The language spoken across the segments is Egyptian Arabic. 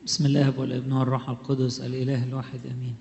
بسم الله والابن والروح القدس الاله الواحد امين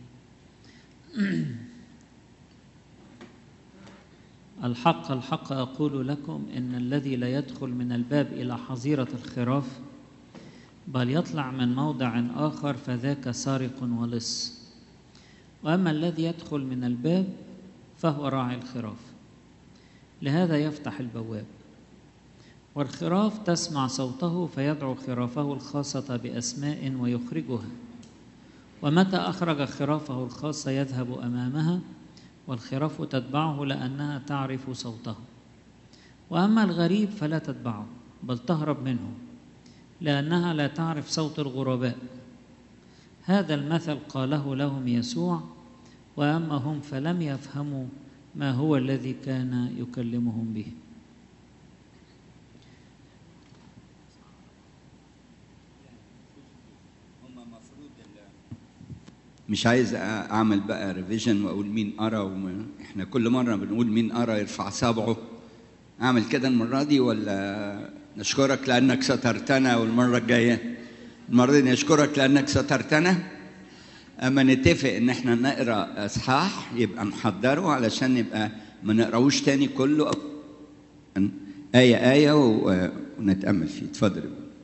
الحق الحق اقول لكم ان الذي لا يدخل من الباب الى حظيره الخراف بل يطلع من موضع اخر فذاك سارق ولص واما الذي يدخل من الباب فهو راعي الخراف لهذا يفتح البواب والخراف تسمع صوته فيدعو خرافه الخاصة بأسماء ويخرجها ومتى أخرج خرافه الخاصة يذهب أمامها والخراف تتبعه لأنها تعرف صوته وأما الغريب فلا تتبعه بل تهرب منه لأنها لا تعرف صوت الغرباء هذا المثل قاله لهم يسوع وأما هم فلم يفهموا ما هو الذي كان يكلمهم به مش عايز اعمل بقى ريفيجن واقول مين ارى وما احنا كل مره بنقول مين ارى يرفع صبعه اعمل كده المره دي ولا نشكرك لانك سترتنا والمره الجايه المره دي نشكرك لانك سترتنا اما نتفق ان احنا نقرا اصحاح يبقى نحضره علشان يبقى ما نقراوش تاني كله ايه ايه ونتامل فيه اتفضل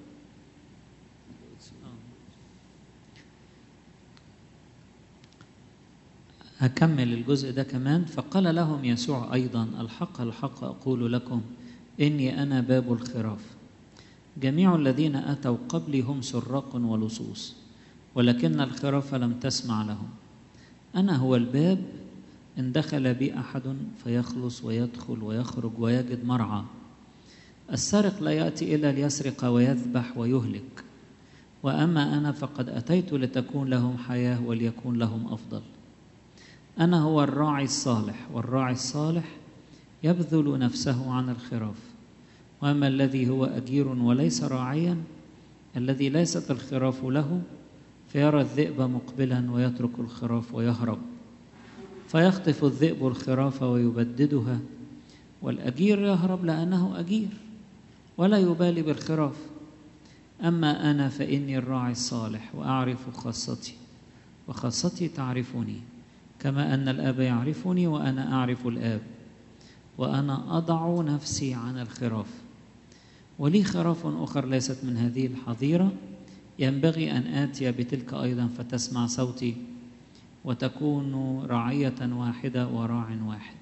هكمل الجزء ده كمان فقال لهم يسوع أيضا الحق الحق أقول لكم إني أنا باب الخراف جميع الذين أتوا قبلي هم سراق ولصوص ولكن الخراف لم تسمع لهم أنا هو الباب إن دخل بي أحد فيخلص ويدخل ويخرج ويجد مرعى السارق لا يأتي إلا ليسرق ويذبح ويهلك وأما أنا فقد أتيت لتكون لهم حياة وليكون لهم أفضل أنا هو الراعي الصالح والراعي الصالح يبذل نفسه عن الخراف وأما الذي هو أجير وليس راعيا الذي ليست الخراف له فيرى الذئب مقبلا ويترك الخراف ويهرب فيخطف الذئب الخراف ويبددها والأجير يهرب لأنه أجير ولا يبالي بالخراف أما أنا فإني الراعي الصالح وأعرف خاصتي وخاصتي تعرفني كما أن الآب يعرفني وأنا أعرف الآب وأنا أضع نفسي عن الخراف ولي خراف أخر ليست من هذه الحظيرة ينبغي أن آتي بتلك أيضا فتسمع صوتي وتكون رعية واحدة وراع واحد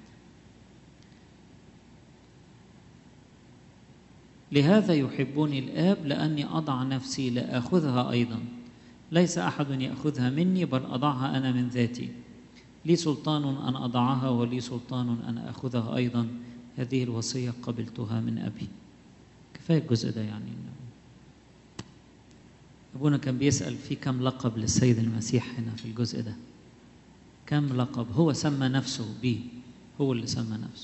لهذا يحبني الآب لأني أضع نفسي لآخذها أيضا ليس أحد يأخذها مني بل أضعها أنا من ذاتي لي سلطان أن أضعها ولي سلطان أن أخذها أيضا هذه الوصية قبلتها من أبي كفاية الجزء ده يعني أبونا كان بيسأل في كم لقب للسيد المسيح هنا في الجزء ده كم لقب هو سمى نفسه بيه هو اللي سمى نفسه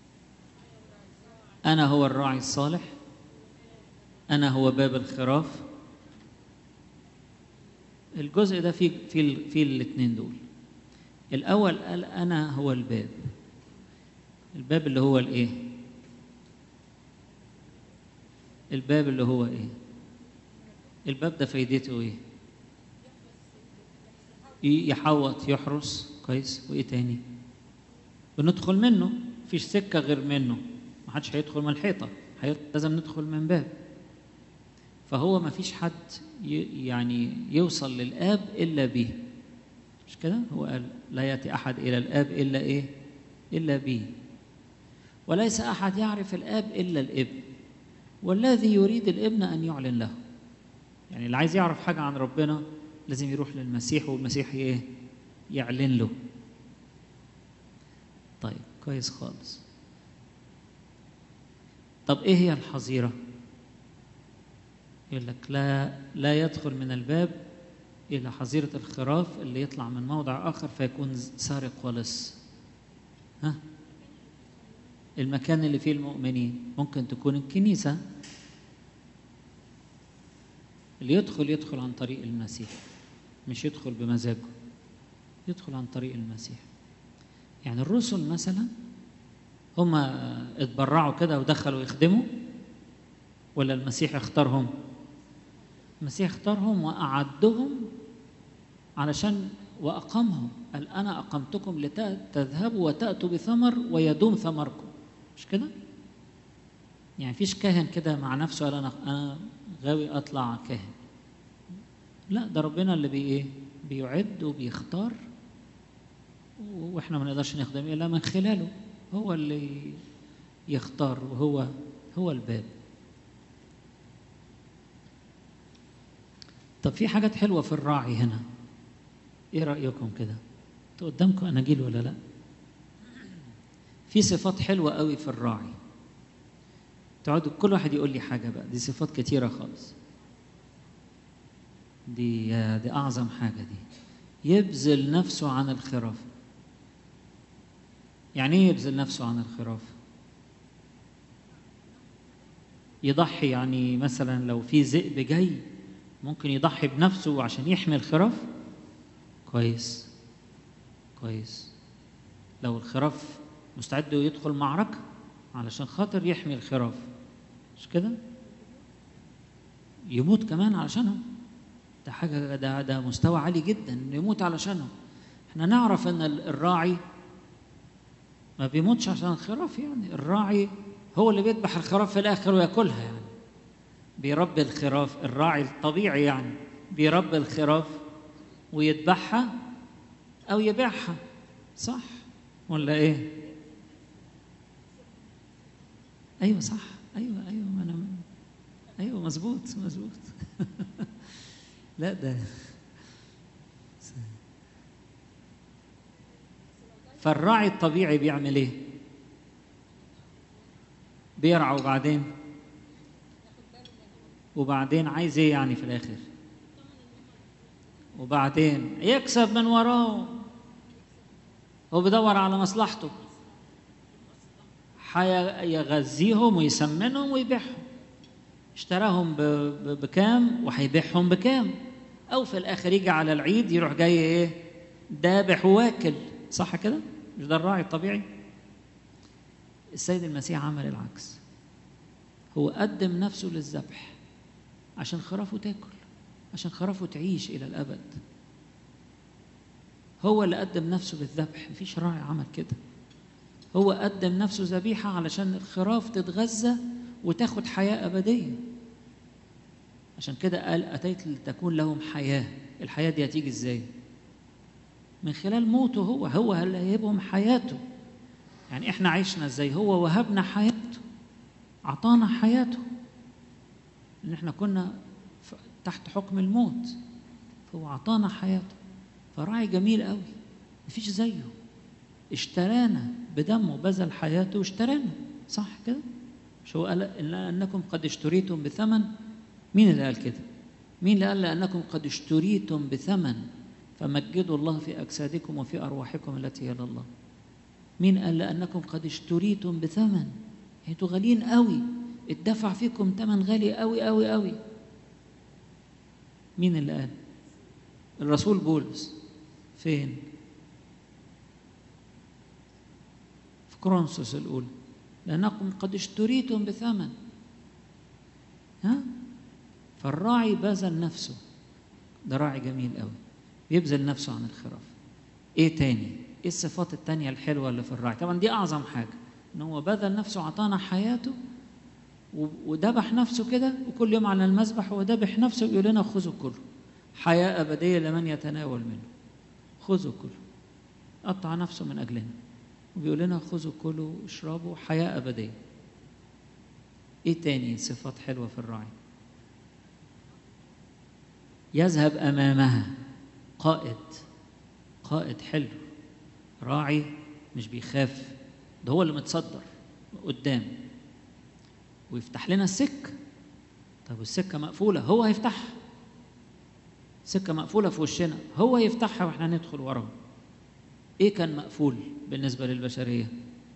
أنا هو الراعي الصالح أنا هو باب الخراف الجزء ده في في في الاثنين دول الأول قال أنا هو الباب الباب اللي هو الإيه؟ الباب اللي هو إيه؟ الباب ده فايدته إيه؟ يحوط يحرس كويس وإيه تاني؟ بندخل منه مفيش سكة غير منه محدش هيدخل من الحيطة لازم ندخل من باب فهو مفيش حد يعني يوصل للآب إلا بيه مش كده هو قال لا يأتي أحد إلى الآب إلا إيه إلا بي وليس أحد يعرف الآب إلا الابن والذي يريد الابن أن يعلن له يعني اللي عايز يعرف حاجة عن ربنا لازم يروح للمسيح والمسيح إيه يعلن له طيب كويس خالص طب إيه هي الحظيرة يقول لك لا لا يدخل من الباب إلى حظيرة الخراف اللي يطلع من موضع آخر فيكون سارق ولص ها المكان اللي فيه المؤمنين ممكن تكون الكنيسة اللي يدخل يدخل عن طريق المسيح مش يدخل بمزاجه يدخل عن طريق المسيح يعني الرسل مثلا هم اتبرعوا كده ودخلوا يخدموا ولا المسيح اختارهم المسيح اختارهم وأعدهم علشان وأقامهم قال أنا أقمتكم لتذهبوا وتأتوا بثمر ويدوم ثمركم مش كده؟ يعني فيش كاهن كده مع نفسه قال أنا أنا غاوي أطلع كاهن لا ده ربنا اللي بي إيه؟ بيعد وبيختار واحنا ما نقدرش نخدم الا من خلاله هو اللي يختار وهو هو الباب طب في حاجات حلوه في الراعي هنا ايه رايكم كده انتوا قدامكم اناجيل ولا لا في صفات حلوه قوي في الراعي تقعدوا كل واحد يقول لي حاجه بقى دي صفات كتيره خالص دي دي اعظم حاجه دي يبذل نفسه عن الخراف يعني ايه يبذل نفسه عن الخراف يضحي يعني مثلا لو في ذئب جاي ممكن يضحي بنفسه عشان يحمي الخراف كويس كويس لو الخراف مستعد يدخل معركة علشان خاطر يحمي الخراف مش كده يموت كمان علشانهم ده حاجة ده ده مستوى عالي جدا انه يموت علشانهم احنا نعرف ان الراعي ما بيموتش عشان الخراف يعني الراعي هو اللي بيذبح الخراف في الاخر وياكلها يعني بيربي الخراف الراعي الطبيعي يعني بيربي الخراف ويذبحها او يبيعها صح ولا ايه ايوه صح ايوه ايوه ما انا ايوه مظبوط مظبوط لا ده فالراعي الطبيعي بيعمل ايه بيرعى وبعدين وبعدين عايز ايه يعني في الاخر وبعدين يكسب من وراه هو بيدور على مصلحته هيغذيهم ويسمنهم ويبيعهم اشتراهم بكام وهيبيعهم بكام او في الاخر يجي على العيد يروح جاي ايه دابح واكل صح كده مش ده الراعي الطبيعي السيد المسيح عمل العكس هو قدم نفسه للذبح عشان خرافه تاكل عشان خرافه تعيش الى الابد هو اللي قدم نفسه للذبح مفيش راعي عمل كده هو قدم نفسه ذبيحه علشان الخراف تتغذى وتاخد حياه ابديه عشان كده قال اتيت لتكون لهم حياه الحياه دي هتيجي ازاي من خلال موته هو هو اللي هيبهم حياته يعني احنا عشنا ازاي هو وهبنا حياته اعطانا حياته ان احنا كنا تحت حكم الموت فهو اعطانا حياته فراعي جميل قوي مفيش زيه اشترانا بدمه بذل حياته واشترانا صح كده مش هو قال انكم قد اشتريتم بثمن مين اللي قال كده مين اللي قال لانكم قد اشتريتم بثمن فمجدوا الله في اجسادكم وفي ارواحكم التي هي لله مين قال لانكم قد اشتريتم بثمن انتوا غاليين قوي اتدفع فيكم ثمن غالي قوي قوي قوي مين اللي قال الرسول بولس فين في كرونسوس الاولى لانكم قد اشتريتم بثمن ها فالراعي بذل نفسه ده راعي جميل قوي بيبذل نفسه عن الخراف ايه تاني ايه الصفات التانية الحلوة اللي في الراعي طبعا دي اعظم حاجة ان هو بذل نفسه عطانا حياته وذبح نفسه كده وكل يوم على المذبح هو ذبح نفسه ويقول لنا خذوا كله حياة أبدية لمن يتناول منه خذوا كله قطع نفسه من أجلنا وبيقول لنا خذوا كلوا اشربوا حياة أبدية إيه تاني صفات حلوة في الراعي يذهب أمامها قائد قائد حلو راعي مش بيخاف ده هو اللي متصدر قدام ويفتح لنا السكة طب والسكة مقفولة هو هيفتحها سكة مقفولة في وشنا هو يفتحها واحنا ندخل وراه ايه كان مقفول بالنسبة للبشرية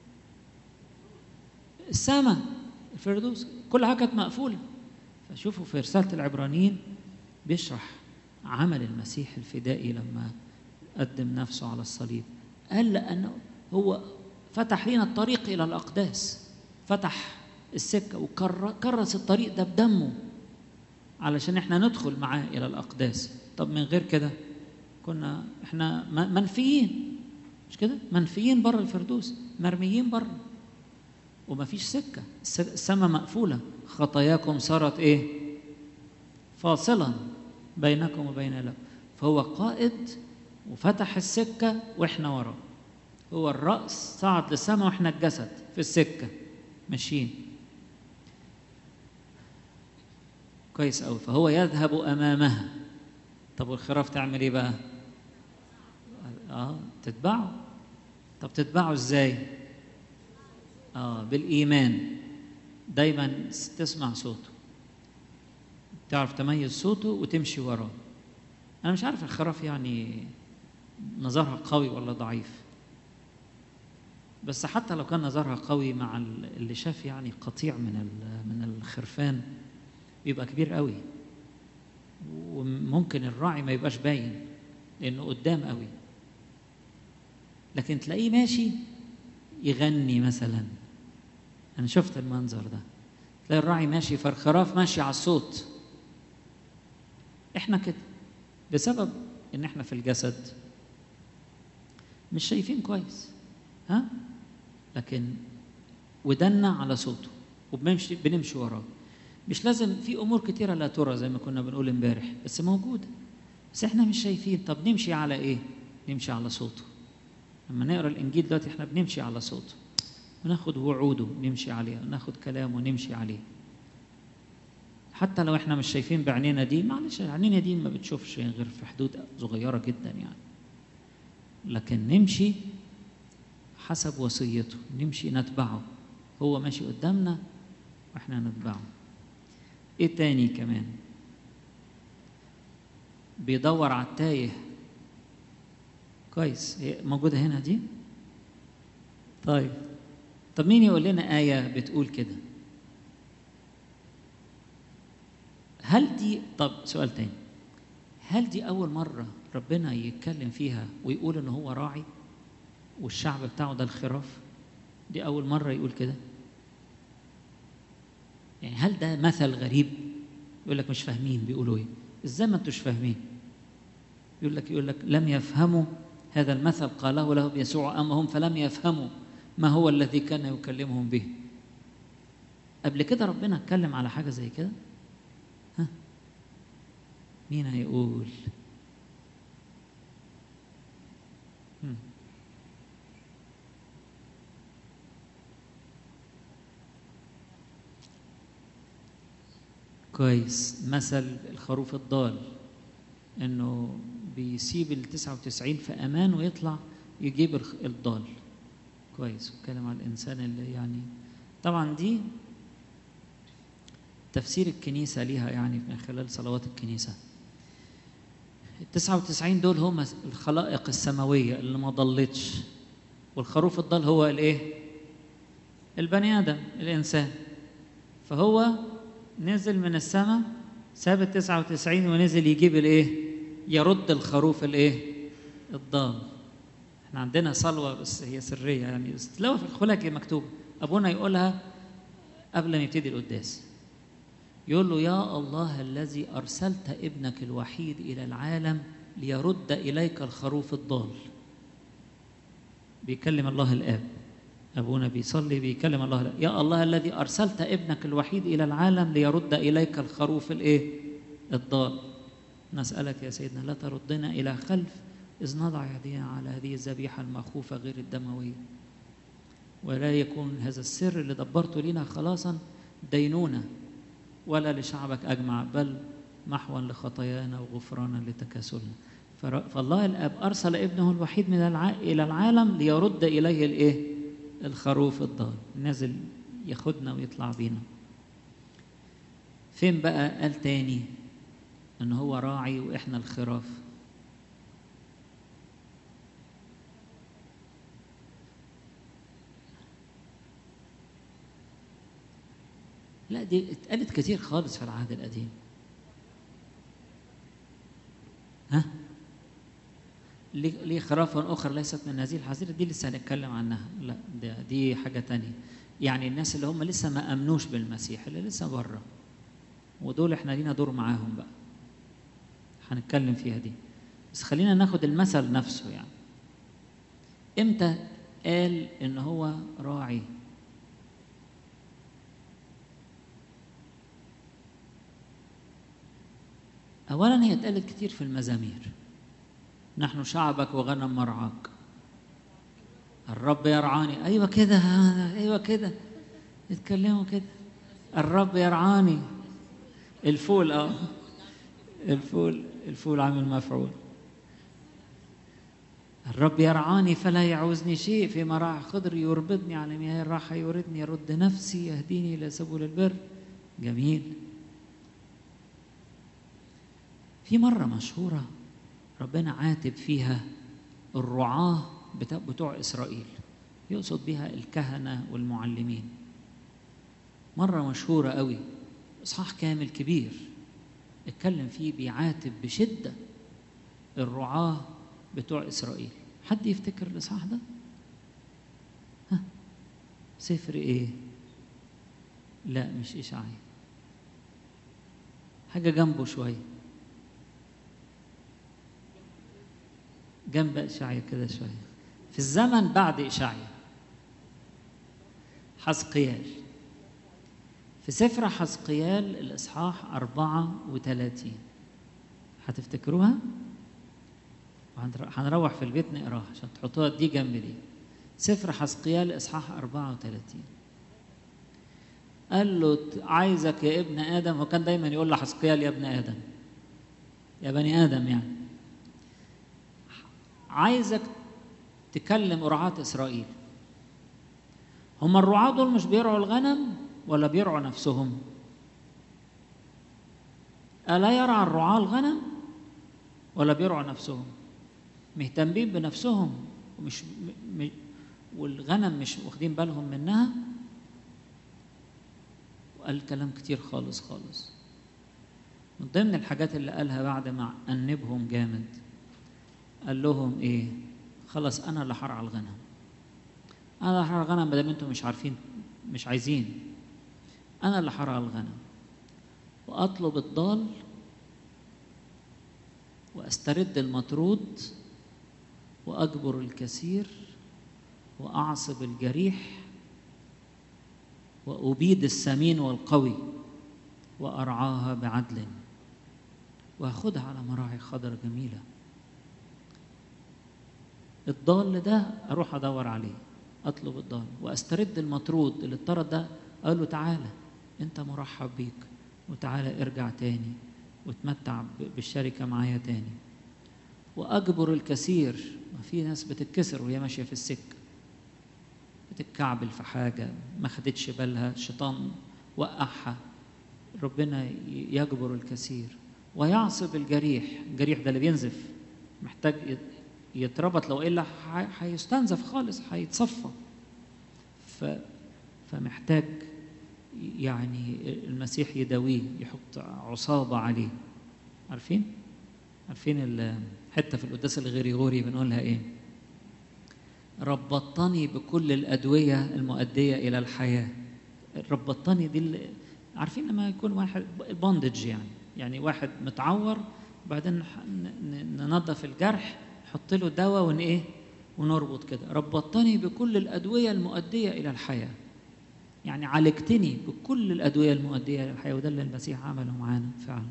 السماء الفردوس كل حاجة كانت مقفولة فشوفوا في رسالة العبرانيين بيشرح عمل المسيح الفدائي لما قدم نفسه على الصليب قال لأنه هو فتح لنا الطريق إلى الأقداس فتح السكة وكرس الطريق ده بدمه علشان احنا ندخل معاه الى الاقداس طب من غير كده كنا احنا م- منفيين مش كده منفيين بره الفردوس مرميين بره ومفيش سكه الس- السماء مقفوله خطاياكم صارت ايه فاصلا بينكم وبين الله فهو قائد وفتح السكه واحنا وراه هو الراس صعد للسماء واحنا الجسد في السكه ماشيين كويس قوي فهو يذهب امامها طب والخراف تعمل ايه بقى اه تتبعه طب تتبعه ازاي اه بالايمان دايما تسمع صوته تعرف تميز صوته وتمشي وراه انا مش عارف الخراف يعني نظرها قوي ولا ضعيف بس حتى لو كان نظرها قوي مع ال- اللي شاف يعني قطيع من ال- من الخرفان بيبقى كبير قوي وممكن الراعي ما يبقاش باين لانه قدام قوي لكن تلاقيه ماشي يغني مثلا انا شفت المنظر ده تلاقي الراعي ماشي فالخراف ماشي على الصوت احنا كده بسبب ان احنا في الجسد مش شايفين كويس ها لكن ودنا على صوته وبنمشي بنمشي وراه مش لازم في امور كتيره لا ترى زي ما كنا بنقول امبارح بس موجوده بس احنا مش شايفين طب نمشي على ايه نمشي على صوته لما نقرا الانجيل دلوقتي احنا بنمشي على صوته وناخد وعوده نمشي عليها وناخد كلامه نمشي عليه حتى لو احنا مش شايفين بعينينا دي معلش عينينا دي ما بتشوفش غير في حدود صغيره جدا يعني لكن نمشي حسب وصيته نمشي نتبعه هو ماشي قدامنا واحنا نتبعه ايه تاني كمان بيدور على التايه كويس هي موجوده هنا دي طيب طب مين يقول لنا آية بتقول كده هل دي طب سؤال تاني هل دي أول مرة ربنا يتكلم فيها ويقول إن هو راعي والشعب بتاعه ده الخراف دي أول مرة يقول كده يعني هل ده مثل غريب يقول لك مش فاهمين بيقولوا ايه ازاي ما انتوش فاهمين يقول لك يقول لك لم يفهموا هذا المثل قاله لهم يسوع اما هم فلم يفهموا ما هو الذي كان يكلمهم به قبل كده ربنا اتكلم على حاجه زي كده ها مين هيقول هم. كويس مثل الخروف الضال انه بيسيب ال 99 في امان ويطلع يجيب الخ- الضال كويس واتكلم على الانسان اللي يعني طبعا دي تفسير الكنيسه ليها يعني من خلال صلوات الكنيسه ال 99 دول هم الخلائق السماويه اللي ما ضلتش والخروف الضال هو الايه البني ادم الانسان فهو نزل من السماء ساب ال 99 ونزل يجيب الايه يرد الخروف الايه الضال احنا عندنا صلوه بس هي سريه يعني بس تلاقوها في الخلاجه مكتوبه ابونا يقولها قبل ما يبتدي القداس يقول له يا الله الذي ارسلت ابنك الوحيد الى العالم ليرد اليك الخروف الضال بيكلم الله الاب ابونا بيصلي بيكلم الله الاب يا الله الذي ارسلت ابنك الوحيد الى العالم ليرد اليك الخروف الايه الضال نسالك يا سيدنا لا تردنا الى خلف إذ نضع يدينا على هذه الذبيحة المخوفة غير الدموية ولا يكون هذا السر اللي دبرته لنا خلاصا دينونة ولا لشعبك أجمع بل محوا لخطايانا وغفرانا لتكاسلنا فر- فالله الآب أرسل ابنه الوحيد من الع... إلى العالم ليرد إليه الإيه؟ الخروف الضال نازل ياخدنا ويطلع بينا فين بقى قال تاني إن هو راعي وإحنا الخراف لا دي اتقالت كتير خالص في العهد القديم ها ليه ليه خراف أخرى ليست من هذه الحظيرة دي لسه هنتكلم عنها لا ده دي حاجة تانية يعني الناس اللي هم لسه ما أمنوش بالمسيح اللي لسه بره ودول احنا لينا دور معاهم بقى هنتكلم فيها دي بس خلينا ناخد المثل نفسه يعني امتى قال ان هو راعي اولا هي اتقالت كتير في المزامير نحن شعبك وغنم مرعاك الرب يرعاني ايوه كده ايوه كده يتكلموا كده الرب يرعاني الفول اه الفول الفول عامل مفعول الرب يرعاني فلا يعوزني شيء في مراعي خضر يربضني على مياه الراحة يوردني يرد نفسي يهديني إلى سبل البر جميل في مرة مشهورة ربنا عاتب فيها الرعاة بتوع, بتوع إسرائيل يقصد بها الكهنة والمعلمين مرة مشهورة قوي إصحاح كامل كبير اتكلم فيه بيعاتب بشدة الرعاة بتوع إسرائيل حد يفتكر الإصحاح ده؟ ها سفر إيه؟ لا مش إشعيا حاجة جنبه شوية جنب إشعيا كده شوية في الزمن بعد إشعيا حزقيال في سفر حزقيال الإصحاح 34 هتفتكروها؟ هنروح في البيت نقراها عشان تحطوها دي جنب دي سفر حزقيال إصحاح 34 قال له عايزك يا ابن آدم وكان دايما يقول لحزقيال يا ابن آدم يا بني آدم يعني عايزك تكلم رعاة إسرائيل هم الرعاة دول مش بيرعوا الغنم ولا بيرعوا نفسهم ألا يرعى الرعاة الغنم ولا بيرعوا نفسهم مهتمين بنفسهم ومش م... م... والغنم مش واخدين بالهم منها وقال كلام كتير خالص خالص من ضمن الحاجات اللي قالها بعد ما أنبهم جامد قال لهم ايه خلاص انا اللي هرعى الغنم انا اللي هرعى الغنم ما دام انتم مش عارفين مش عايزين انا اللي هرعى الغنم واطلب الضال واسترد المطرود واجبر الكثير واعصب الجريح وابيد السمين والقوي وارعاها بعدل واخدها على مراعي خضر جميله الضال ده اروح ادور عليه اطلب الضال واسترد المطرود اللي اتطرد ده اقول له تعالى انت مرحب بيك وتعالى ارجع تاني وتمتع بالشركه معايا تاني واجبر الكثير ما في ناس بتتكسر وهي ماشيه في السكه بتتكعبل في حاجه ما خدتش بالها الشيطان وقعها ربنا يجبر الكثير ويعصب الجريح الجريح ده اللي بينزف محتاج يتربط لو الا هيستنزف خالص هيتصفى ف فمحتاج يعني المسيح يداويه يحط عصابه عليه عارفين عارفين الحته في القداس الغريغوري بنقولها ايه ربطني بكل الادويه المؤديه الى الحياه ربطني دي اللي عارفين لما يكون واحد بوندج يعني يعني واحد متعور وبعدين ننظف الجرح نحط له دواء ون ايه ونربط كده ربطتني بكل الادويه المؤديه الى الحياه يعني عالجتني بكل الادويه المؤديه الى الحياه وده اللي المسيح عمله معانا فعلا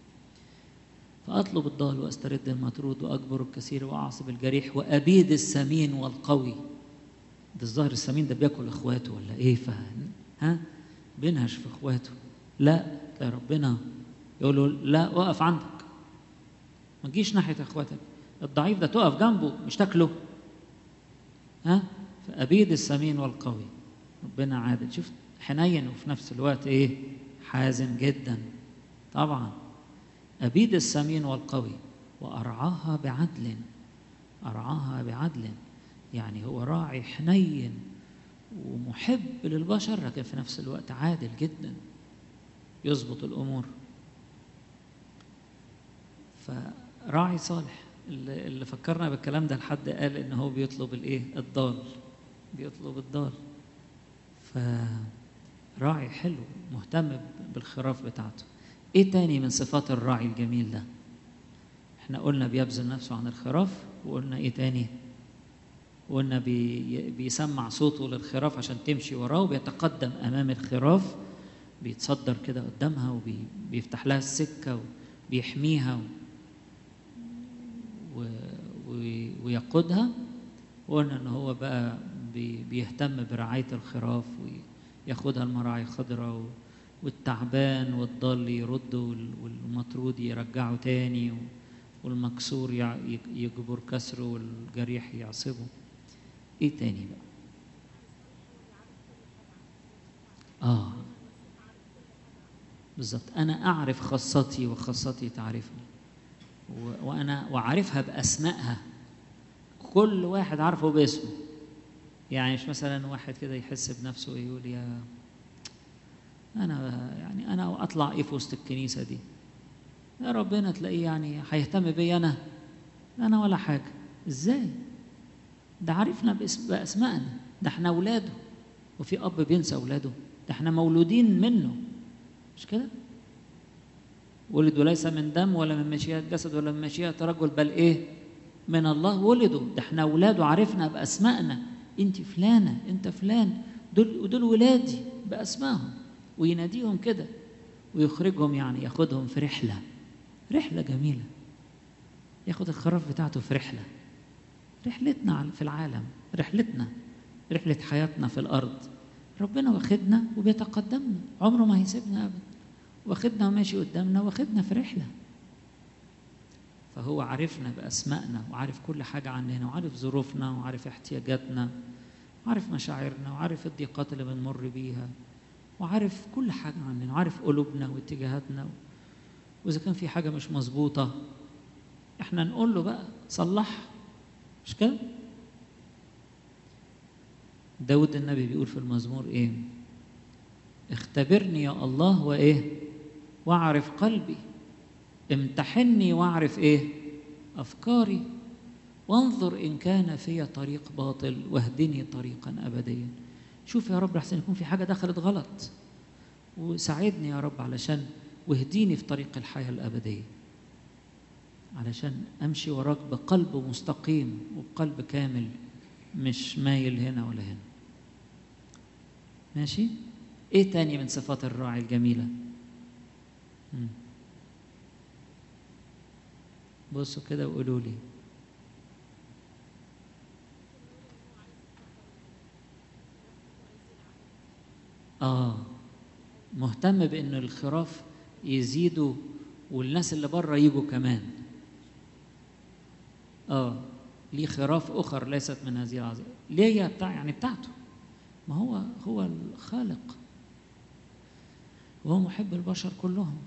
فاطلب الضال واسترد المطرود واجبر الكثير واعصب الجريح وابيد السمين والقوي ده الظاهر السمين ده بياكل اخواته ولا ايه فاهم ها بينهش في اخواته لا لا ربنا يقول له لا وقف عندك ما تجيش ناحيه اخواتك الضعيف ده تقف جنبه مش تاكله ها فأبيد السمين والقوي ربنا عادل شوف حنين وفي نفس الوقت ايه حازم جدا طبعا أبيد السمين والقوي وأرعاها بعدل أرعاها بعدل يعني هو راعي حنين ومحب للبشر لكن في نفس الوقت عادل جدا يظبط الأمور فراعي صالح اللي فكرنا بالكلام ده لحد قال ان هو بيطلب الايه الضال بيطلب الضال فراعي حلو مهتم بالخراف بتاعته ايه تاني من صفات الراعي الجميل ده احنا قلنا بيبذل نفسه عن الخراف وقلنا ايه تاني وقلنا بي بيسمع صوته للخراف عشان تمشي وراه وبيتقدم امام الخراف بيتصدر كده قدامها وبيفتح لها السكه وبيحميها و... و... ويقودها وقلنا ان هو بقى بي... بيهتم برعايه الخراف وياخدها المراعي خضراء و... والتعبان والضال يرده والمطرود يرجعه تاني والمكسور يجبر كسره والجريح يعصبه ايه تاني بقى اه بالظبط انا اعرف خاصتي وخاصتي تعرفني و... وانا وعارفها باسمائها كل واحد عارفه باسمه يعني مش مثلا واحد كده يحس بنفسه يقول يا انا يعني انا اطلع ايه في وسط الكنيسه دي يا ربنا تلاقيه يعني هيهتم بيا انا انا ولا حاجه ازاي ده عارفنا باسم باسمائنا ده احنا اولاده وفي اب بينسى اولاده ده احنا مولودين منه مش كده ولدوا ليس من دم ولا من مشيئة جسد ولا من مشيئة رجل بل ايه من الله ولدوا ده احنا اولاده عرفنا باسمائنا انت فلانه انت فلان دول ودول ولادي باسمائهم ويناديهم كده ويخرجهم يعني ياخدهم في رحله رحله جميله ياخد الخراف بتاعته في رحله رحلتنا في العالم رحلتنا رحله حياتنا في الارض ربنا واخدنا وبيتقدمنا عمره ما هيسيبنا ابدا واخدنا وماشي قدامنا واخدنا في رحله فهو عارفنا باسمائنا وعارف كل حاجه عننا وعارف ظروفنا وعارف احتياجاتنا وعارف مشاعرنا وعارف الضيقات اللي بنمر بيها وعارف كل حاجه عننا وعارف قلوبنا واتجاهاتنا واذا كان في حاجه مش مظبوطه احنا نقول له بقى صلحها مش كده داود النبي بيقول في المزمور ايه اختبرني يا الله وايه واعرف قلبي امتحني واعرف ايه افكاري وانظر ان كان في طريق باطل واهدني طريقا ابديا شوف يا رب احسن يكون في حاجه دخلت غلط وساعدني يا رب علشان واهديني في طريق الحياه الابديه علشان امشي وراك بقلب مستقيم وبقلب كامل مش مايل هنا ولا هنا ماشي ايه تاني من صفات الراعي الجميله مم. بصوا كده وقولوا لي اه مهتم بان الخراف يزيدوا والناس اللي بره يجوا كمان اه ليه خراف اخر ليست من هذه العظيمه ليه هي بتاع يعني بتاعته ما هو هو الخالق وهو محب البشر كلهم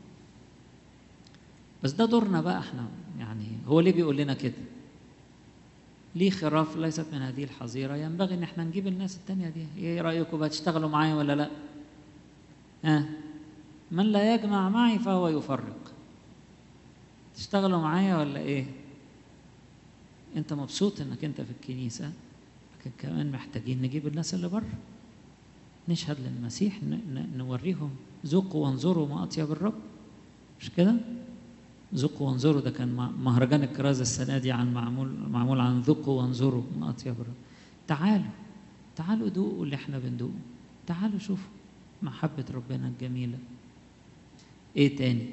بس ده دورنا بقى احنا يعني هو ليه بيقول لنا كده ليه خراف ليست من هذه الحظيره ينبغي ان احنا نجيب الناس التانية دي ايه رايكم بقى تشتغلوا معايا ولا لا ها آه. من لا يجمع معي فهو يفرق تشتغلوا معايا ولا ايه انت مبسوط انك انت في الكنيسه لكن كمان محتاجين نجيب الناس اللي بره نشهد للمسيح نوريهم ذوقوا وانظروا ما اطيب الرب مش كده ذوقوا وانظروا ده كان مهرجان الكرازه السنه دي عن معمول معمول عن ذوقوا وانظروا ما اطيب الرب تعالوا تعالوا ذوقوا اللي احنا بندوقه تعالوا شوفوا محبه ربنا الجميله ايه تاني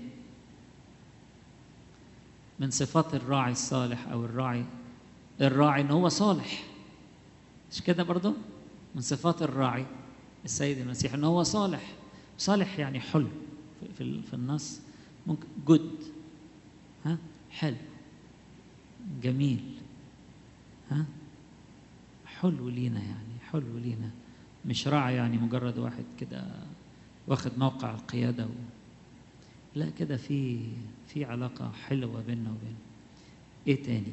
من صفات الراعي الصالح او الراعي الراعي ان هو صالح مش كده برضه من صفات الراعي السيد المسيح ان هو صالح صالح يعني حلو في في النص ممكن جود ها حلو جميل ها حلو لينا يعني حلو لينا مش راعي يعني مجرد واحد كده واخد موقع القياده و... لا كده في في علاقه حلوه بيننا وبين ايه تاني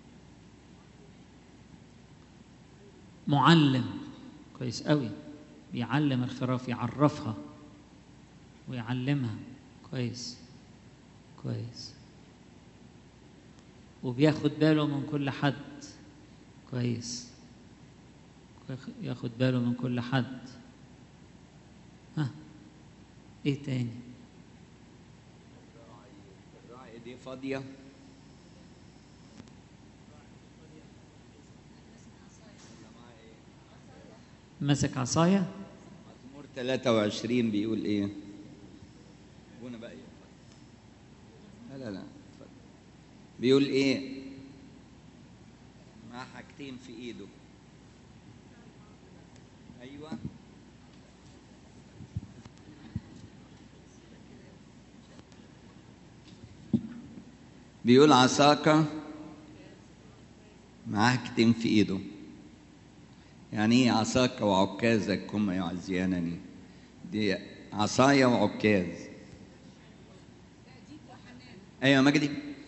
معلم كويس قوي بيعلم الخراف يعرفها ويعلمها كويس كويس وبياخد باله من كل حد كويس ياخد باله من كل حد ها ايه تاني ايديه فاضيه ماسك عصايه مزمور 23 بيقول ايه؟ ابونا بقى ايه؟ لا لا لا اتفضل. بيقول ايه؟ مع حاجتين في ايده ايوه بيقول عصاك معاه حاجتين في ايده يعني ايه عصاك وعكازك هما يعزيانني دي عصايا وعكاز ايوه يا مجدي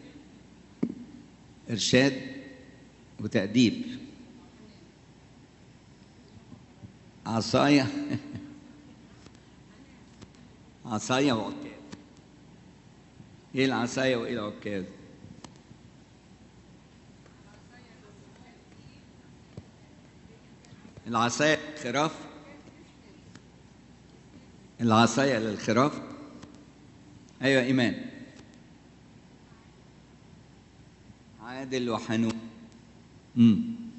ارشاد وتأديب عصايا عصايا وعكاز ايه العصايا وايه العكاز العصاية للخراف العصاية للخراف أيوة إيمان عادل وحنون امم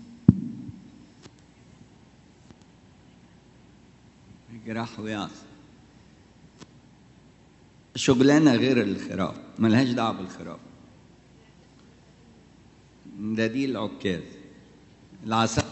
جراح وياس شغلانة غير الخراف ملهاش دعوة بالخراف ده دي العكاز العصاية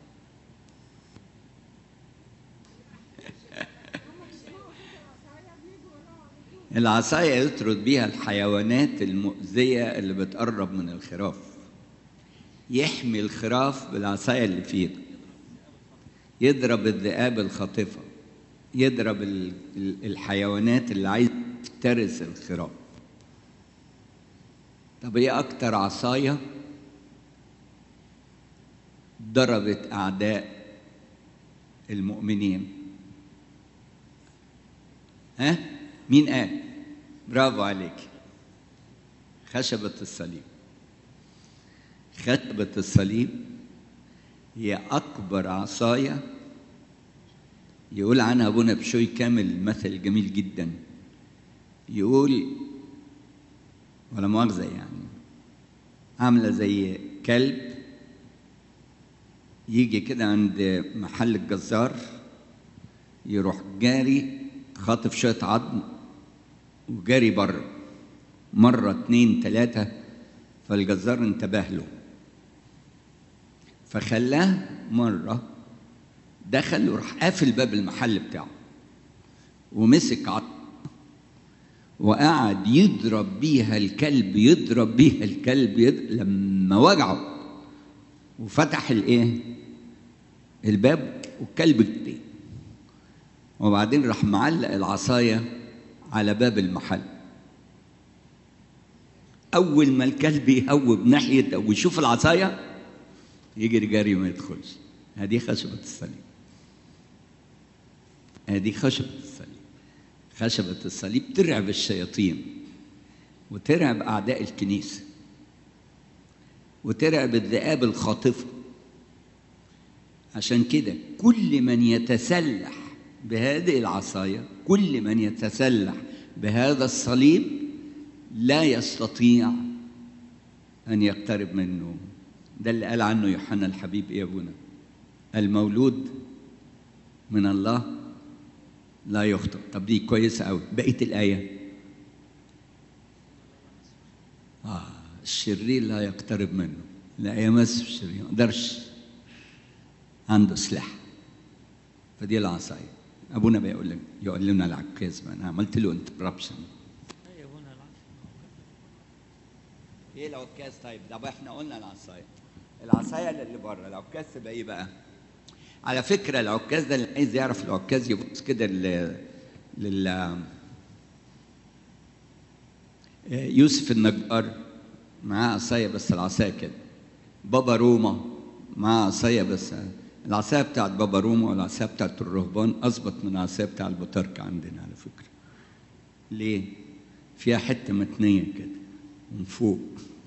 العصاية يطرد بيها الحيوانات المؤذية اللي بتقرب من الخراف يحمي الخراف بالعصاية اللي في ايده يضرب الذئاب الخاطفة يضرب ال- ال- الحيوانات اللي عايز تفترس الخراف طب ايه اكتر عصاية ضربت اعداء المؤمنين ها مين قال برافو عليك خشبة الصليب خشبة الصليب هي أكبر عصاية يقول عنها أبونا بشوي كامل مثل جميل جدا يقول ولا مؤاخذة يعني عاملة زي كلب يجي كده عند محل الجزار يروح جاري خاطف شوية عظم وجاري بره مرة اتنين تلاتة فالجزار انتبه له فخلاه مرة دخل وراح قافل باب المحل بتاعه ومسك عظم وقعد يضرب بيها الكلب يضرب بيها الكلب يضرب لما وجعه وفتح الايه الباب والكلب جري وبعدين راح معلق العصايه على باب المحل اول ما الكلب يهوب ناحيه او يشوف العصايه يجري جري ما يدخلش هذه خشبه الصليب هذه خشبه الصليب خشبه الصليب ترعب الشياطين وترعب اعداء الكنيسه وترعب الذئاب الخاطفه عشان كده كل من يتسلح بهذه العصايه كل من يتسلح بهذا الصليب لا يستطيع ان يقترب منه ده اللي قال عنه يوحنا الحبيب ايه يا ابونا المولود من الله لا يخطئ طب دي كويسه قوي بقيه الايه آه الشرير لا يقترب منه لا يمس الشرير ما يقدرش عنده سلاح فدي العصايه ابونا بيقول لك يقول لنا العكاز ما انا عملت له انتربشن ايه العكاز طيب ده بقى احنا قلنا العصايه العصايه اللي بره العكاز تبقى ايه بقى على فكره العكاز ده اللي عايز يعرف العكاز يبص كده لل لل يوسف النجار معاه عصايه بس العصايه كده بابا روما معاه عصايه بس العصايه بتاعت بابا روما والعصايه بتاعت الرهبان اظبط من العصايه بتاع البطاركه عندنا على فكره ليه فيها حته متنيه كده من فوق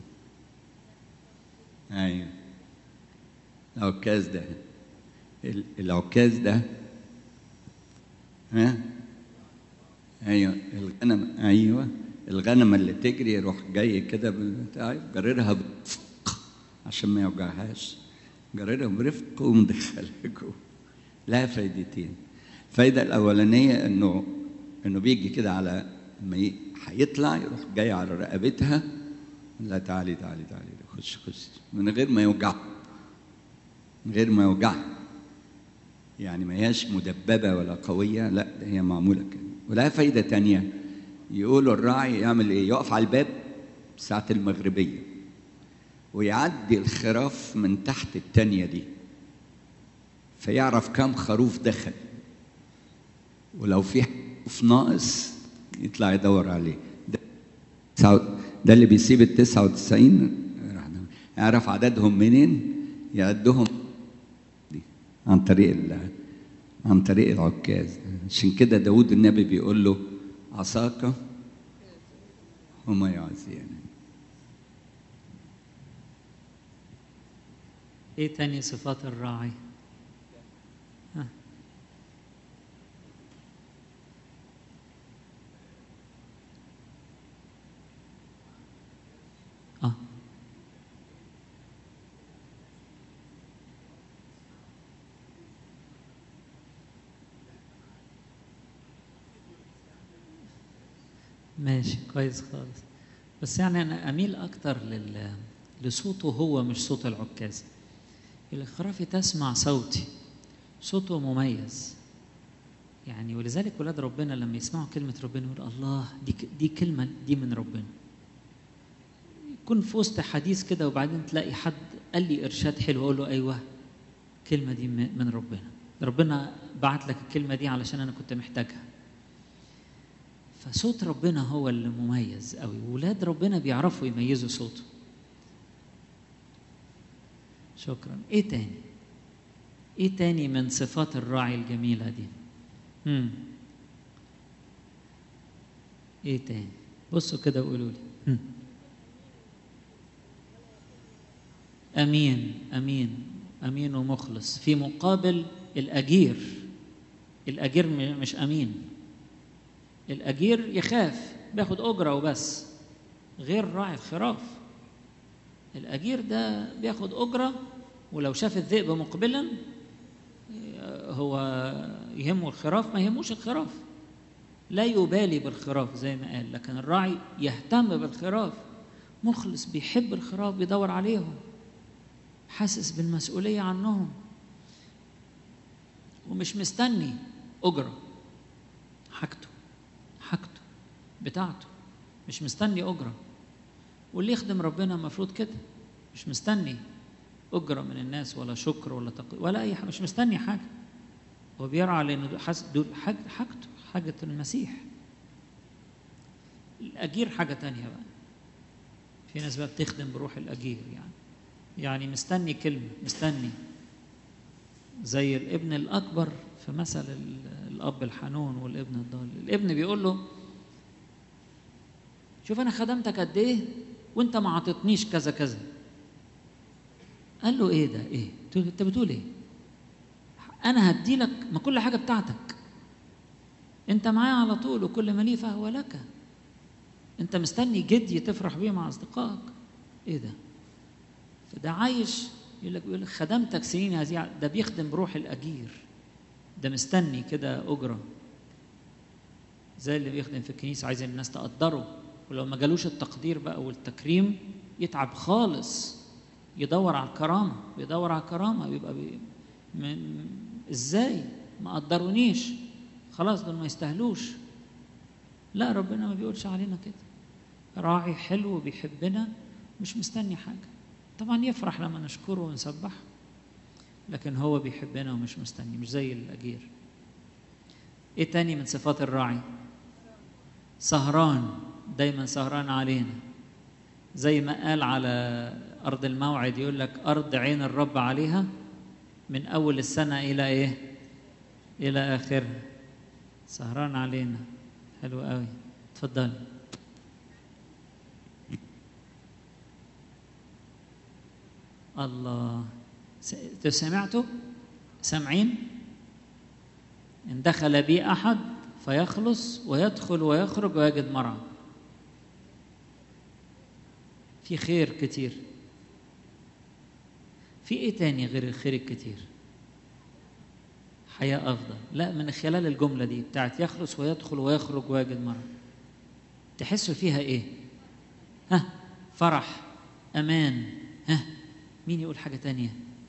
ايوه العكاز ده ال- العكاز ده ها ايوه الغنم ايوه الغنمه اللي تجري يروح جاي كده بتاع جررها برفق عشان ما يوجعهاش جررها برفق ومدخلها جوه لها فايدتين الفايده الاولانيه انه انه بيجي كده على ما ي- هيطلع يروح جاي على رقبتها لا تعالي تعالي تعالي خش خش من غير ما يوجعها من غير ما يوجعها يعني ما هياش مدببة ولا قوية لا ده هي معمولة كده ولها فايدة تانية يقولوا الراعي يعمل ايه يقف على الباب ساعة المغربية ويعدي الخراف من تحت التانية دي فيعرف كم خروف دخل ولو في خروف ناقص يطلع يدور عليه ده, تسعة- ده اللي بيسيب ال 99 يعرف عددهم منين يعدهم دي عن طريق ال- عن طريق العكاز عشان كده داود النبي بيقول له عصاك هما يعزيان ايه تاني صفات الراعي ها. اه ماشي كويس خالص بس يعني انا اميل اكتر لل لصوته هو مش صوت العكاز الخرافي تسمع صوتي صوته مميز يعني ولذلك ولاد ربنا لما يسمعوا كلمة ربنا يقول الله دي ك- دي كلمة دي من ربنا يكون في وسط حديث كده وبعدين تلاقي حد قال لي إرشاد حلو أقول له أيوه الكلمة دي من من ربنا ربنا بعت لك الكلمة دي علشان أنا كنت محتاجها فصوت ربنا هو اللي مميز قوي ولاد ربنا بيعرفوا يميزوا صوته شكرا ايه تاني ايه تاني من صفات الراعي الجميله دي مم. ايه تاني بصوا كده وقولوا لي مم. امين امين امين ومخلص في مقابل الاجير الاجير م- مش امين الاجير يخاف بياخد اجره وبس غير راعي الخراف الاجير ده بياخد اجره ولو شاف الذئب مقبلا هو يهمه الخراف ما يهموش الخراف لا يبالي بالخراف زي ما قال لكن الراعي يهتم بالخراف مخلص بيحب الخراف بيدور عليهم حاسس بالمسؤولية عنهم ومش مستني أجرة حاجته حاجته بتاعته مش مستني أجرة واللي يخدم ربنا المفروض كده مش مستني أجرة من الناس ولا شكر ولا تق... ولا أي حاجة مش مستني حاجة هو بيرعى لأنه دول حاس... دول حاجة حاجته حاجة المسيح الأجير حاجة تانية بقى في ناس بقى بتخدم بروح الأجير يعني يعني مستني كلمة مستني زي الابن الأكبر في مثل ال- الأب الحنون والابن الضال الابن بيقول له شوف أنا خدمتك قد إيه وأنت ما عطتنيش كذا كذا قال له إيه ده إيه تقول- أنت بتقول إيه أنا هدي لك ما كل حاجة بتاعتك أنت معايا على طول وكل ما لي فهو لك أنت مستني جدي تفرح بيه مع أصدقائك إيه ده فده عايش يقول لك يقول لك خدمتك سنين هذه ده بيخدم بروح الاجير ده مستني كده اجره زي اللي بيخدم في الكنيسه عايز الناس تقدره ولو ما جالوش التقدير بقى والتكريم يتعب خالص يدور على الكرامه بيدور على الكرامه بيبقى بي من ازاي ما قدرونيش خلاص دول ما يستاهلوش لا ربنا ما بيقولش علينا كده راعي حلو بيحبنا مش مستني حاجه طبعا يفرح لما نشكره ونسبحه لكن هو بيحبنا ومش مستني مش زي الأجير ايه تاني من صفات الراعي سهران دايما سهران علينا زي ما قال على أرض الموعد يقول لك أرض عين الرب عليها من أول السنة إلى إيه إلى آخرها سهران علينا حلو قوي اتفضلي الله س- سمعتوا سامعين إن دخل بي أحد فيخلص ويدخل ويخرج ويجد مرعى في خير كتير في ايه تاني غير الخير الكتير حياة أفضل لا من خلال الجملة دي بتاعت يخلص ويدخل ويخرج ويجد مرة تحسوا فيها ايه ها فرح أمان ها مين يقول حاجة تانية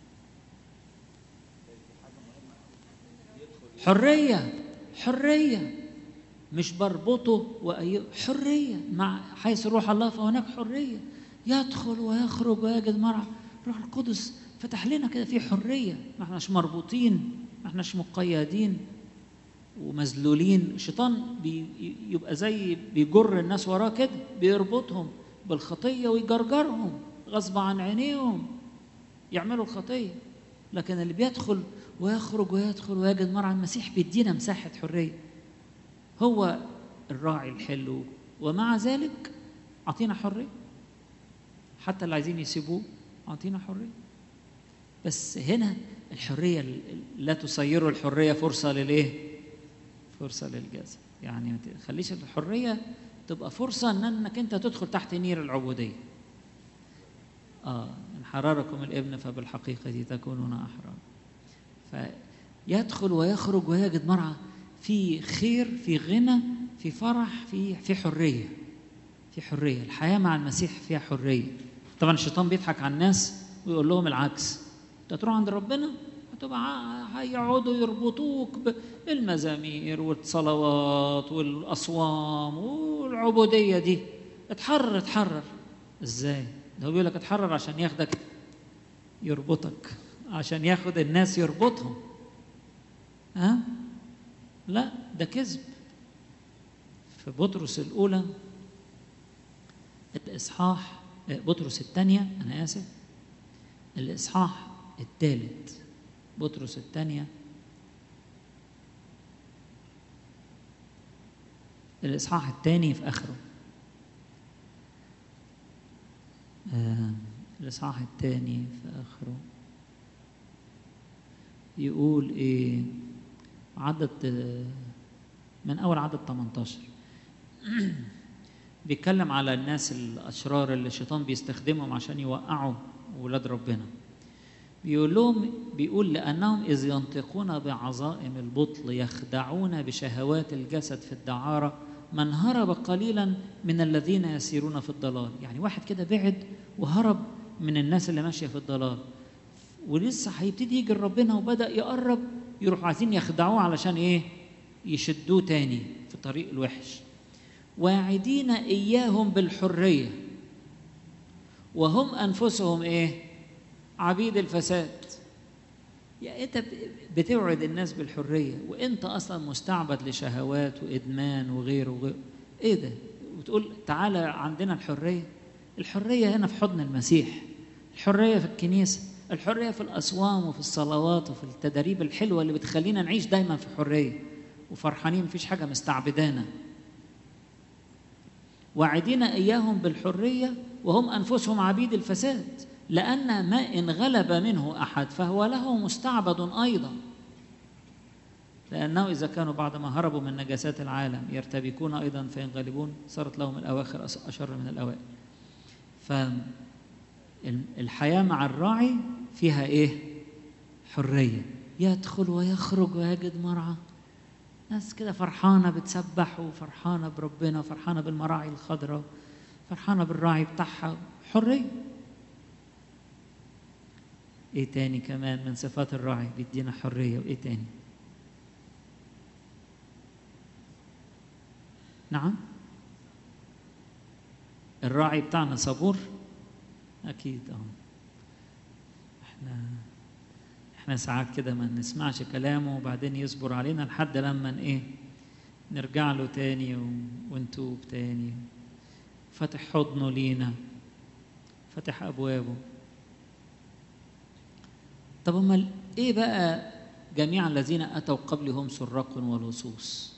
حرية حرية مش بربطه وأي حرية مع حيث روح الله فهناك حرية يدخل ويخرج ويجد مرعى روح القدس فتح لنا كده في حرية ما احناش مربوطين ما احناش مقيدين ومذلولين الشيطان بي يبقى زي بيجر الناس وراه كده بيربطهم بالخطية ويجرجرهم غصب عن عينيهم يعملوا الخطية لكن اللي بيدخل ويخرج ويدخل ويجد مرعى المسيح بيدينا مساحة حرية هو الراعي الحلو ومع ذلك أعطينا حرية حتى اللي عايزين يسيبوه أعطينا حرية بس هنا الحرية لا تصيروا الحرية فرصة للإيه؟ فرصة للجزاء يعني ما تخليش الحرية تبقى فرصة إن إنك أنت تدخل تحت نير العبودية آه إن حرركم الابن فبالحقيقة تكونون أحرار فيدخل ويخرج ويجد مرعى في خير في غنى في فرح في في حريه في حريه الحياه مع المسيح فيها حريه طبعا الشيطان بيضحك على الناس ويقول لهم العكس انت تروح عند ربنا هتبقى هيقعدوا يربطوك بالمزامير والصلوات والاصوام والعبوديه دي اتحرر اتحرر ازاي ده هو بيقول لك اتحرر عشان ياخدك يربطك عشان ياخد الناس يربطهم ها لا ده كذب في بطرس الأولى الإصحاح بطرس الثانية أنا آسف الإصحاح الثالث بطرس الثانية الإصحاح الثاني في آخره آه الإصحاح الثاني في آخره يقول إيه عدد من أول عدد 18 بيتكلم على الناس الأشرار اللي الشيطان بيستخدمهم عشان يوقعوا ولاد ربنا بيقول لهم بيقول لأنهم إذ ينطقون بعظائم البطل يخدعون بشهوات الجسد في الدعارة من هرب قليلا من الذين يسيرون في الضلال يعني واحد كده بعد وهرب من الناس اللي ماشية في الضلال ولسه هيبتدي يجي ربنا وبدأ يقرب يروحوا عايزين يخدعوه علشان ايه يشدوه تاني في طريق الوحش واعدين اياهم بالحريه وهم انفسهم ايه عبيد الفساد يعني انت بتوعد الناس بالحريه وانت اصلا مستعبد لشهوات وادمان وغيره وغيره ايه ده وتقول تعالى عندنا الحريه الحريه هنا في حضن المسيح الحريه في الكنيسه الحريه في الاصوام وفي الصلوات وفي التدريب الحلوه اللي بتخلينا نعيش دايما في حريه وفرحانين مفيش حاجه مستعبدانا واعدين اياهم بالحريه وهم انفسهم عبيد الفساد لان ما ان غلب منه احد فهو له مستعبد ايضا لانه اذا كانوا بعد ما هربوا من نجاسات العالم يرتبكون ايضا فينغلبون صارت لهم الاواخر اشر من الاوائل فالحياه مع الراعي فيها ايه حريه يدخل ويخرج ويجد مرعى ناس كده فرحانه بتسبح وفرحانه بربنا فرحانه بالمراعي الخضراء فرحانه بالراعي بتاعها حريه ايه تاني كمان من صفات الراعي بيدينا حريه وايه تاني نعم الراعي بتاعنا صبور اكيد اه احنا احنا ساعات كده ما نسمعش كلامه وبعدين يصبر علينا لحد لما ايه نرجع له تاني و... ونتوب تاني فتح حضنه لينا فتح ابوابه طب امال ايه بقى جميع الذين اتوا قبلهم سراق ولصوص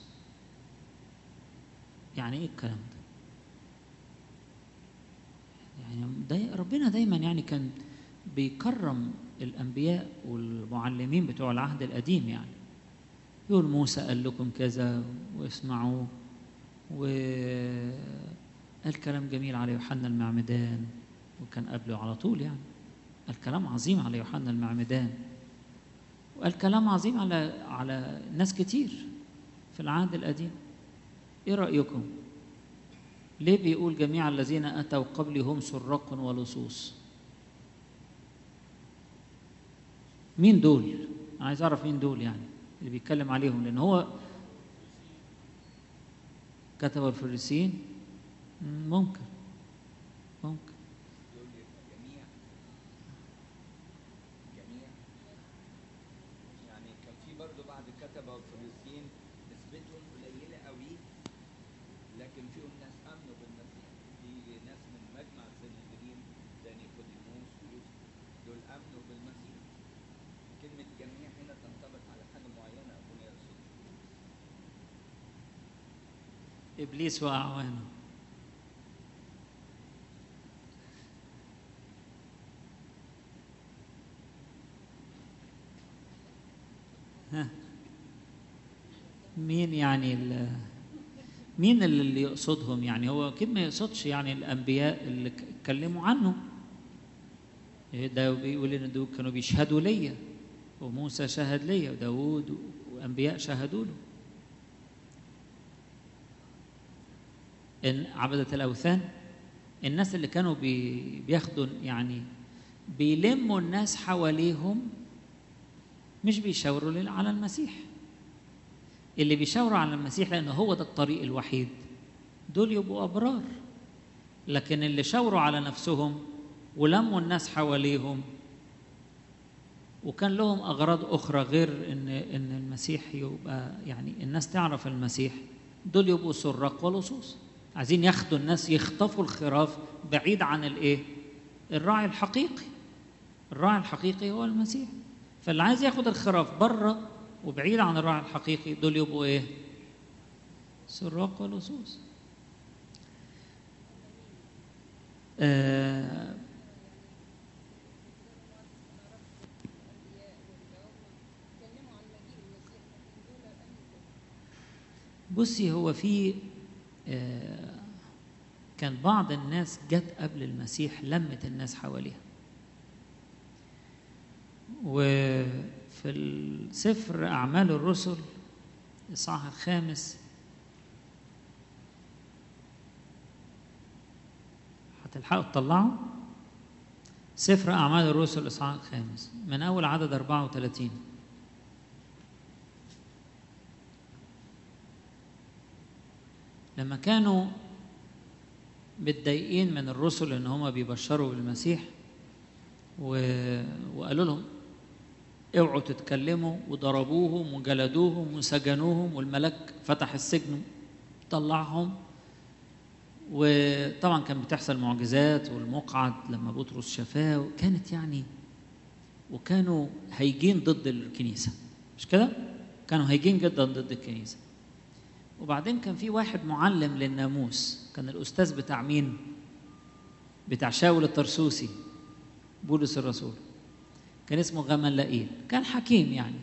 يعني ايه الكلام ده يعني داي ربنا دايما يعني كان بيكرم الانبياء والمعلمين بتوع العهد القديم يعني يقول موسى قال لكم كذا واسمعوه وقال كلام جميل على يوحنا المعمدان وكان قبله على طول يعني قال كلام عظيم على يوحنا المعمدان وقال كلام عظيم على على ناس كتير في العهد القديم ايه رايكم ليه بيقول جميع الذين اتوا قبلي هم سراق ولصوص مين دول انا عايز اعرف مين دول يعني اللي بيتكلم عليهم لان هو كتب الفريسيين ممكن ممكن دول جميع جميع يعني كان في برضه بعد كتبه وفريسيين نسبتهم قليله قوي لكن فيهم ناس امنوا بالمسيح في ناس من مجمع السنهدرين زي نيقوديموس ويوسف دول امنوا بالمسيح كلمه جميع هنا تنطبق على حاجه معينه ابونا يا رسول ابليس واعوانه ها مين يعني ال مين اللي اللي يقصدهم يعني هو اكيد ما يقصدش يعني الانبياء اللي ك- اتكلموا عنه إيه ده بيقول ان دول كانوا بيشهدوا ليا وموسى شهد ليا وداوود وانبياء شهدوا له إن عبدة الأوثان الناس اللي كانوا بي بياخدوا يعني بيلموا الناس حواليهم مش بيشاوروا لل- على المسيح اللي بيشاوروا على المسيح لأنه هو ده الطريق الوحيد دول يبقوا أبرار لكن اللي شاوروا على نفسهم ولموا الناس حواليهم وكان لهم أغراض أخرى غير إن إن المسيح يبقى يعني الناس تعرف المسيح دول يبقوا سراق ولصوص عايزين ياخدوا الناس يخطفوا الخراف بعيد عن الإيه؟ الراعي الحقيقي الراعي الحقيقي هو المسيح فاللي عايز ياخد الخراف بره وبعيد عن الراعي الحقيقي دول يبقوا ايه؟ سراق ولصوص. آه بصي هو في آه كان بعض الناس جت قبل المسيح لمت الناس حواليها وفي السفر أعمال الرسل الإصحاح الخامس هتلحقوا تطلعوا سفر أعمال الرسل الإصحاح الخامس من أول عدد 34 لما كانوا متضايقين من الرسل ان هم بيبشروا بالمسيح و... وقالوا لهم اوعوا تتكلموا وضربوهم وجلدوهم وسجنوهم والملك فتح السجن طلعهم وطبعا كان بتحصل معجزات والمقعد لما بطرس شفاه كانت يعني وكانوا هيجين ضد الكنيسه مش كده؟ كانوا هيجين جدا ضد الكنيسه وبعدين كان في واحد معلم للناموس كان الاستاذ بتاع مين؟ بتاع شاول الطرسوسي بولس الرسول كان اسمه غملائيل كان حكيم يعني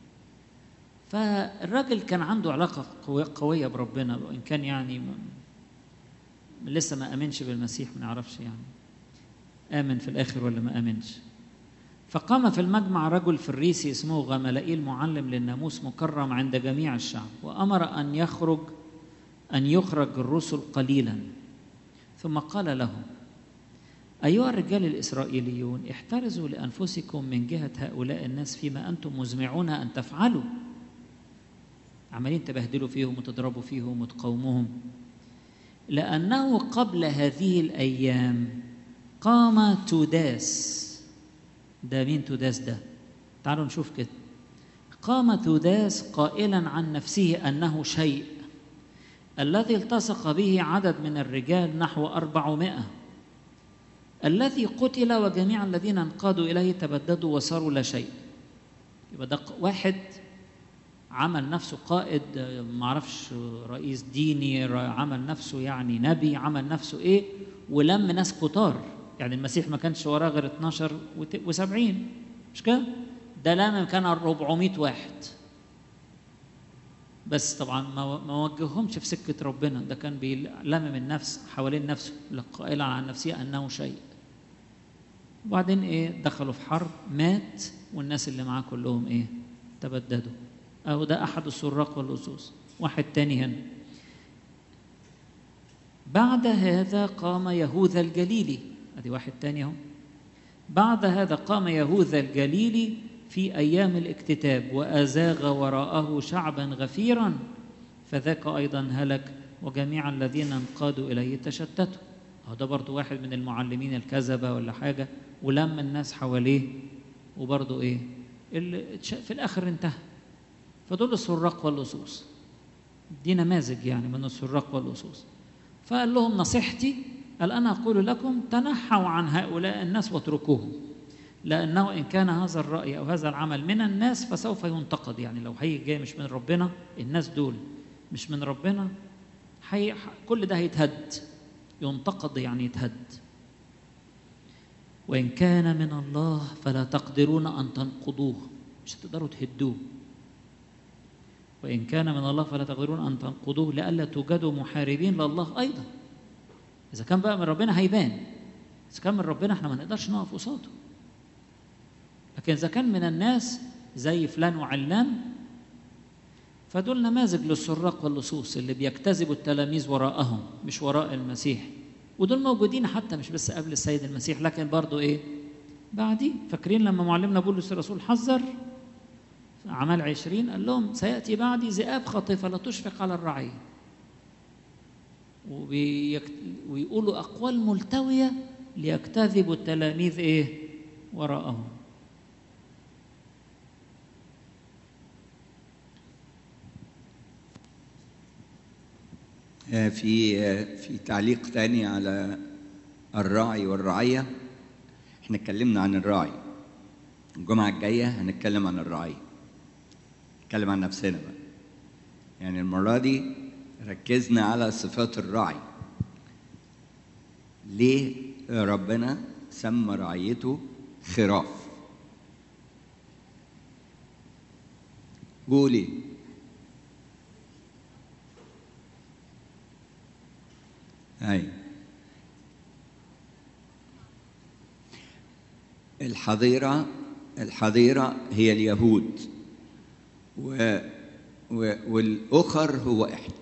فالراجل كان عنده علاقة قوية بربنا وإن كان يعني م... لسه ما آمنش بالمسيح ما نعرفش يعني آمن في الآخر ولا ما آمنش فقام في المجمع رجل فريسي اسمه غملائيل معلم للناموس مكرم عند جميع الشعب وأمر أن يخرج أن يخرج الرسل قليلا ثم قال لهم أيها الرجال الإسرائيليون احترزوا لأنفسكم من جهة هؤلاء الناس فيما أنتم مزمعون أن تفعلوا عمالين تبهدلوا فيهم وتضربوا فيهم وتقاوموهم لأنه قبل هذه الأيام قام توداس ده مين توداس ده تعالوا نشوف كده قام توداس قائلا عن نفسه أنه شيء الذي التصق به عدد من الرجال نحو أربعمائة الذي قتل وجميع الذين انقادوا إليه تبددوا وصاروا لا شيء يبقى ده واحد عمل نفسه قائد معرفش رئيس ديني عمل نفسه يعني نبي عمل نفسه ايه ولم ناس كتار يعني المسيح ما كانش وراه غير 12 و70 مش كده ده لم كان 400 واحد بس طبعا ما وجههمش في سكه ربنا ده كان بيلمم النفس حوالين نفسه قائلا عن نفسه انه شيء وبعدين ايه دخلوا في حرب مات والناس اللي معاه كلهم ايه تبددوا اهو ده احد السراق واللصوص واحد تاني هنا بعد هذا قام يهوذا الجليلي ادي واحد تاني اهو بعد هذا قام يهوذا الجليلي في ايام الاكتتاب وازاغ وراءه شعبا غفيرا فذاك ايضا هلك وجميع الذين انقادوا اليه تشتتوا اهو ده برضه واحد من المعلمين الكذبه ولا حاجه ولم الناس حواليه وبرضه ايه اللي في الاخر انتهى فدول السراق واللصوص دي نماذج يعني من السراق واللصوص فقال لهم نصيحتي قال انا اقول لكم تنحوا عن هؤلاء الناس واتركوهم لانه ان كان هذا الراي او هذا العمل من الناس فسوف ينتقد يعني لو هي جاي مش من ربنا الناس دول مش من ربنا حي كل ده هيتهد ينتقد يعني يتهد وإن كان من الله فلا تقدرون أن تنقضوه مش هتقدروا تهدوه وإن كان من الله فلا تقدرون أن تنقضوه لئلا توجدوا محاربين لله أيضا إذا كان بقى من ربنا هيبان إذا كان من ربنا احنا ما نقدرش نقف قصاده لكن إذا كان من الناس زي فلان وعلان فدول نماذج للسراق واللصوص اللي بيجتذبوا التلاميذ وراءهم مش وراء المسيح ودول موجودين حتى مش بس قبل السيد المسيح لكن برضو ايه بعديه فاكرين لما معلمنا بولس الرسول حذر أعمال عشرين قال لهم سيأتي بعدي ذئاب خاطفة لا تشفق على الرعية وبيكت... ويقولوا أقوال ملتوية ليجتذبوا التلاميذ إيه وراءهم في في تعليق تاني على الراعي والرعية احنا اتكلمنا عن الراعي الجمعة الجاية هنتكلم عن الرعية نتكلم عن نفسنا بقى يعني المرة دي ركزنا على صفات الراعي ليه ربنا سمى رعيته خراف قولي أي الحظيرة الحظيرة هي اليهود و و والأخر هو إحنا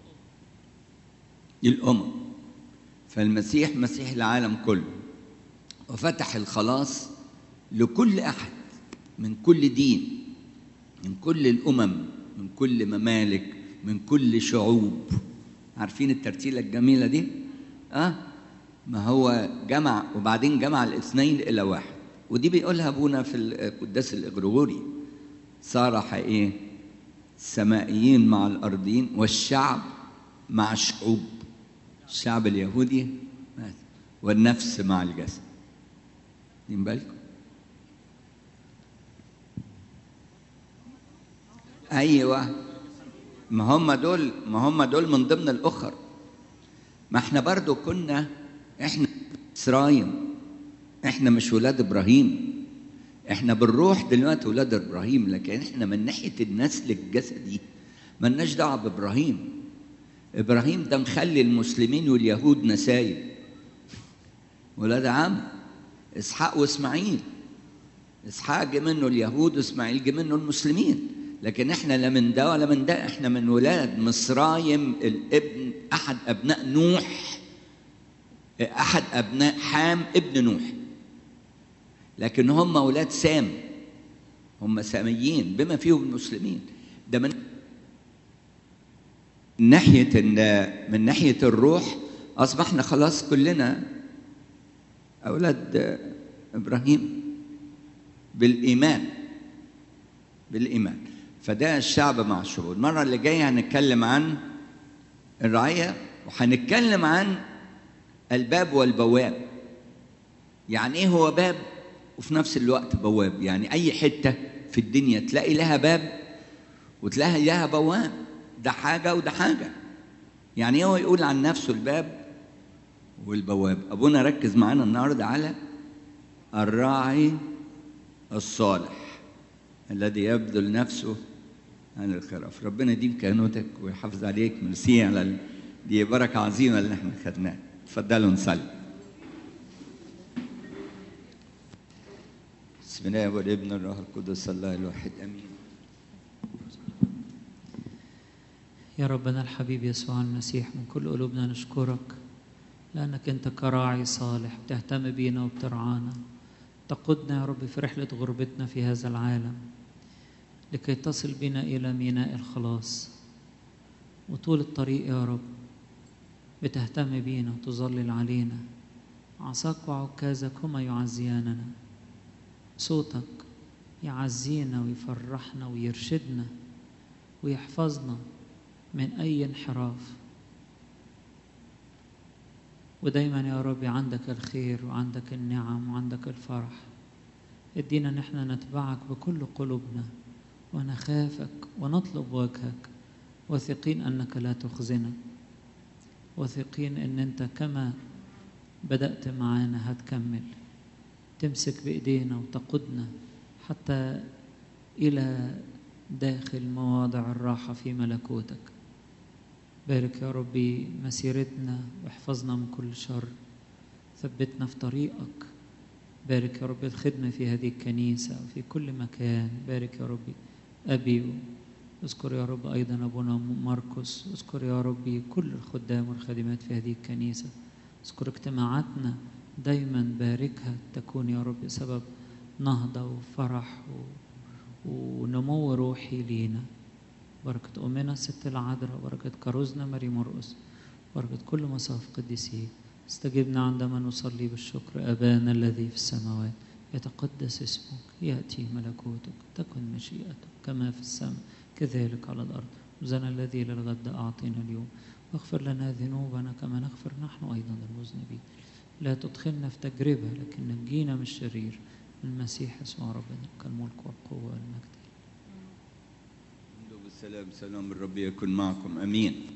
الأمم فالمسيح مسيح العالم كله وفتح الخلاص لكل أحد من كل دين من كل الأمم من كل ممالك من كل شعوب عارفين الترتيلة الجميلة دي؟ أه؟ ما هو جمع وبعدين جمع الاثنين إلى واحد ودي بيقولها أبونا في القداس الإغريغوري صارح إيه؟ السمائيين مع الأرضيين والشعب مع الشعوب الشعب اليهودي والنفس مع الجسد واخدين بالكم؟ أيوه ما هم دول ما هم دول من ضمن الاخر ما احنا برضو كنا احنا اسرايم احنا مش ولاد ابراهيم احنا بالروح دلوقتي ولاد ابراهيم لكن احنا من ناحيه النسل الجسدي ملناش دعوه بابراهيم ابراهيم ده مخلي المسلمين واليهود نسايب ولاد عم اسحاق واسماعيل اسحاق جه منه اليهود واسماعيل جه منه المسلمين لكن احنا لا من ده ولا من ده احنا من ولاد مصرايم الابن احد ابناء نوح احد ابناء حام ابن نوح لكن هم اولاد سام هم ساميين بما فيهم المسلمين ده من ناحيه من ناحيه الروح اصبحنا خلاص كلنا اولاد ابراهيم بالايمان بالايمان فده الشعب مع الشعوب المرة اللي جاية هنتكلم عن الرعية وهنتكلم عن الباب والبواب يعني ايه هو باب وفي نفس الوقت بواب يعني اي حتة في الدنيا تلاقي لها باب وتلاقي لها بواب ده حاجة وده حاجة يعني هو يقول عن نفسه الباب والبواب ابونا ركز معانا النهارده على الراعي الصالح الذي يبذل نفسه عن الخراف ربنا يديم كهنوتك ويحافظ عليك ميرسي على ال... دي بركة عظيمة اللي احنا خدناها اتفضلوا نصلي بسم الله والابن والروح القدس الله الواحد امين يا ربنا الحبيب يسوع المسيح من كل قلوبنا نشكرك لأنك أنت كراعي صالح بتهتم بينا وبترعانا تقودنا يا رب في رحلة غربتنا في هذا العالم لكي تصل بنا إلى ميناء الخلاص وطول الطريق يا رب بتهتم بينا وتظلل علينا عصاك وعكازك هما يعزياننا صوتك يعزينا ويفرحنا ويرشدنا ويحفظنا من أي انحراف ودايما يا ربي عندك الخير وعندك النعم وعندك الفرح ادينا نحن نتبعك بكل قلوبنا ونخافك ونطلب وجهك واثقين انك لا تخزنا واثقين ان انت كما بدات معانا هتكمل تمسك بايدينا وتقودنا حتى الى داخل مواضع الراحه في ملكوتك بارك يا ربي مسيرتنا واحفظنا من كل شر ثبتنا في طريقك بارك يا رب الخدمة في هذه الكنيسة وفي كل مكان بارك يا ربي أبي اذكر يا رب أيضا أبونا مرقس اذكر يا ربي كل الخدام والخادمات في هذه الكنيسة اذكر اجتماعاتنا دايما باركها تكون يا رب سبب نهضة وفرح و... ونمو روحي لينا بركة أمنا الست العذراء بركة كروزنا ماري مرقس بركة كل مصاف قديسين استجبنا عندما نصلي بالشكر أبانا الذي في السماوات يتقدس اسمك يأتي ملكوتك تكن مشيئتك كما في السماء كذلك على الأرض وزنا الذي للغد أعطينا اليوم واغفر لنا ذنوبنا كما نغفر نحن أيضا المذنبين لا تدخلنا في تجربة لكن نجينا من الشرير المسيح يسوع ربنا كالملك والقوة والمجد بالسلام سلام الرب يكن معكم امين